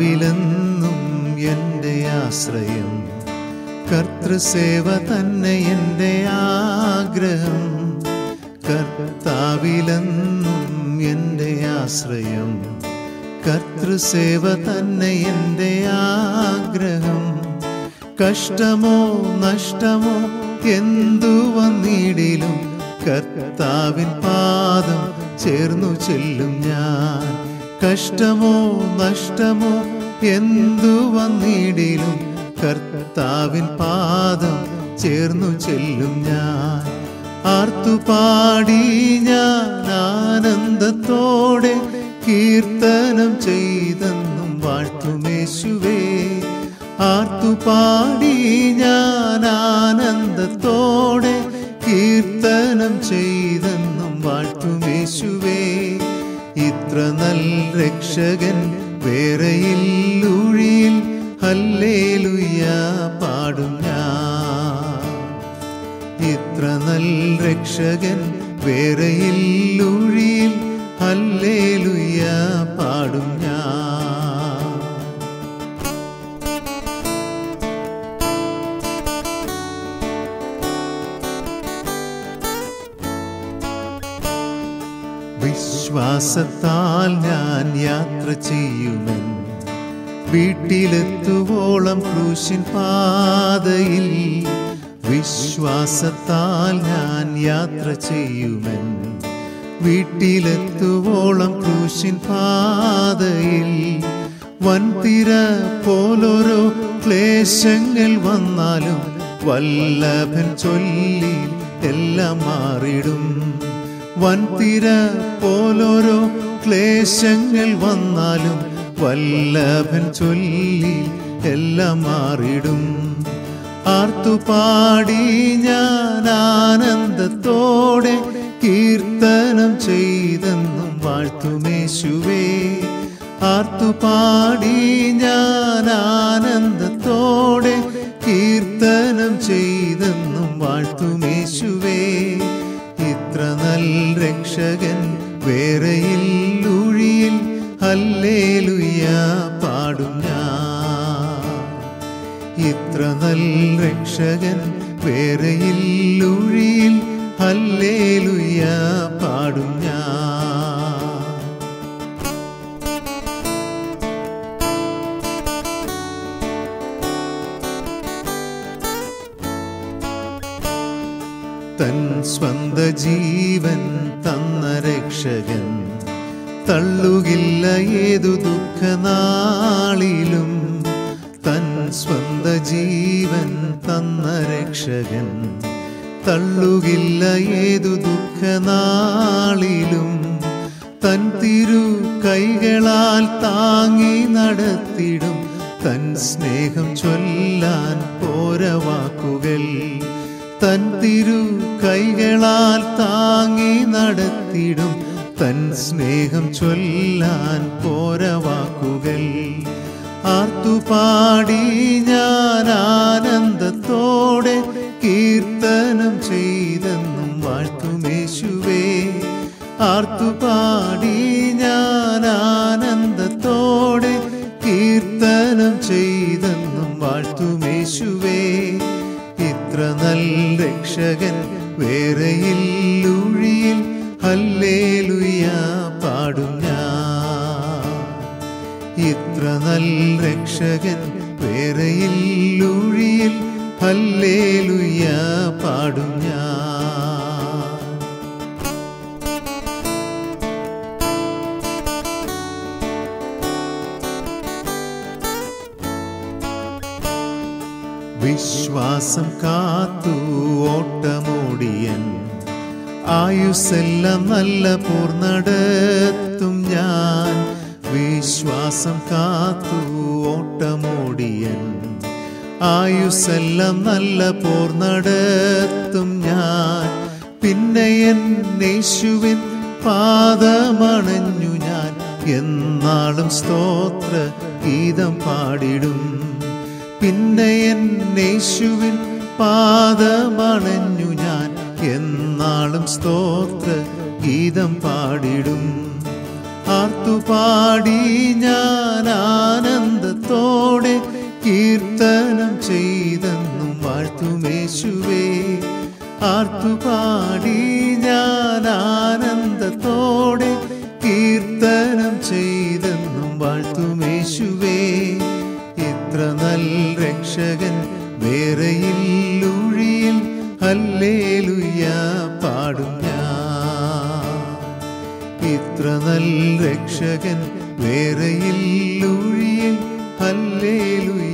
കർത്താവിലെന്നും എൻ്റെ ആശ്രയം കർത്തൃസേവ തന്നെ എൻ്റെ ആഗ്രഹം കർത്താവിലെന്നും എൻ്റെ ആശ്രയം കർത്തൃസേവ തന്നെ എൻ്റെ ആഗ്രഹം കഷ്ടമോ നഷ്ടമോ എന്തു വന്നിടിലും കർത്താവിൻ പാദം ചേർന്നു ചെല്ലും ഞാൻ കഷ്ടമോ നഷ്ടമോ എന്തു വന്നിടിലും കർത്താവിൻ പാദം ചേർന്നു ചെല്ലും ഞാൻ ആർത്തുപാടി ഞാൻ ആനന്ദത്തോടെ കീർത്തനം ചെയ്തെന്നും വാഴ്ത്തുമേശുവേ ആർത്തുപാടി ഞാൻ ആനന്ദത്തോടെ കീർത്തനം ചെയ്തെന്നും വാഴ്ത്തുമേശുവേ ഇത്ര നൽ രക്ഷകൻ വേറെയില്ലൂഴിയിൽ ഹല്ലേലുയ്യ പാടും ഞാൻ ഇത്ര നൽ രക്ഷകൻ വേറെയില്ലൂഴിയിൽ ഹല്ലേലുയ്യ പാടും ഞാൻ വിശ്വാസത്താൽ ഞാൻ യാത്ര ചെയ്യുമെൻ വീട്ടിലെത്തുവോളം ക്രൂശിൻ പാതയിൽ വിശ്വാസത്താൽ ഞാൻ യാത്ര ചെയ്യുമെൻ വീട്ടിലെത്തുവോളം ക്രൂശിൻ പാതയിൽ വൻതിര പോലൊരു ക്ലേശങ്ങൾ വന്നാലും വല്ലഭൻ ചൊല്ലി എല്ലാം മാറിടും വൻതിര പോലൊരു ക്ലേശങ്ങൾ വന്നാലും വല്ലഭൻ ചൊല്ലി എല്ലാം മാറിടും ആർത്തുപാടി ഞാൻ ആനന്ദത്തോടെ കീർത്തനം ചെയ്തെന്നും വാഴ്ത്തുമേശുവേ ആർത്തുപാടി ഞാൻ ആനന്ദത്തോടെ കീർത്തനം ചെയ്തെന്നും വാഴ്ത്തുമേശുവേ ഇത്ര നൽ രക്ഷകൻ വേറെയില്ലൂഴിയിൽ ഹല്ലേലുയ്യ പാടും ഞാൻ ഇത്ര നൽ രക്ഷകൻ വേറെയില്ലൂഴിയിൽ ഹല്ലേലുയ്യ പാടും ഞാൻ തൻ സ്വന്ത ജീവൻ തന്ന രക്ഷകൻ തള്ളുകില്ല ഏതു ദുഃഖനാളിലും തൻ സ്വന്ത ജീവൻ തന്ന രക്ഷകൻ തള്ളുകില്ല ഏതു ദുഃഖനാളിലും തൻ തിരു കൈകളാൽ താങ്ങി നടത്തിടും തൻ സ്നേഹം ചൊല്ലാൻ പോരവാക്കുകൾ തൻ തിരു കൈകളാൽ താങ്ങി നടത്തിടും തൻ സ്നേഹം ചൊല്ലാൻ പോരവാക്കുകൾ ആർത്തുപാടി ഞാൻ ആനന്ദത്തോടെ കീർത്തനം ചെയ്തെന്നും വാഴ്ത്തുമേശുവേ ആർത്തുപാടി ഞാൻ ആനന്ദത്തോടെ കീർത്തനം ചെയ്തെന്നും വാഴ്ത്തുമേശുവേ ഇത്ര നൽ രക്ഷകൻ വേറെയില്ലൂഴിയിൽ ഹല്ലേലുയ്യ പാടും ഞാൻ ഇത്ര നൽ രക്ഷകൻ വേറെയില്ലൂഴിയിൽ ഹല്ലേലുയ്യ പാടും ഞാൻ വിശ്വാസം കാത്തു ഓട്ടമോടിയൻ ആയുസ്സെല്ലാം നല്ല പൂർണ്ണടത്തും ഞാൻ വിശ്വാസം കാത്തു ഓട്ടമോടിയൻ ആയുസ്സെല്ലാം നല്ല പൂർണ്ണടത്തും ഞാൻ പിന്നെ എൻ യേശുവിൻ പാദമണഞ്ഞു ഞാൻ എന്നാളും സ്തോത്ര ഗീതം പാടിടും പിന്നെ എൻ യേശുവിൻ പാദമണഞ്ഞു ഞാൻ എന്നാളും സ്തോത്ര ഗീതം പാടിടും ആർത്തുപാടി ഞാൻ ആനന്ദ ആനന്ദത്തോടെ കീർത്തനം ചെയ്തെന്നും വാഴ്ത്തുമേശുവേ ആർത്തുപാടി ഞാൻ ആനന്ദത്തോടെ കീർത്തനം ചെയ്തെന്നും വാഴ്ത്തുമേശുവേ ഇത്ര നൽ രക്ഷകൻ വേറെയില്ലൊഴിയിൽ ഹല്ലേലുയ പാടും ഞാൻ ഇത്ര നൽ രക്ഷകൻ വേറെയില്ലൊഴിയിൽ ഹല്ലേലുയ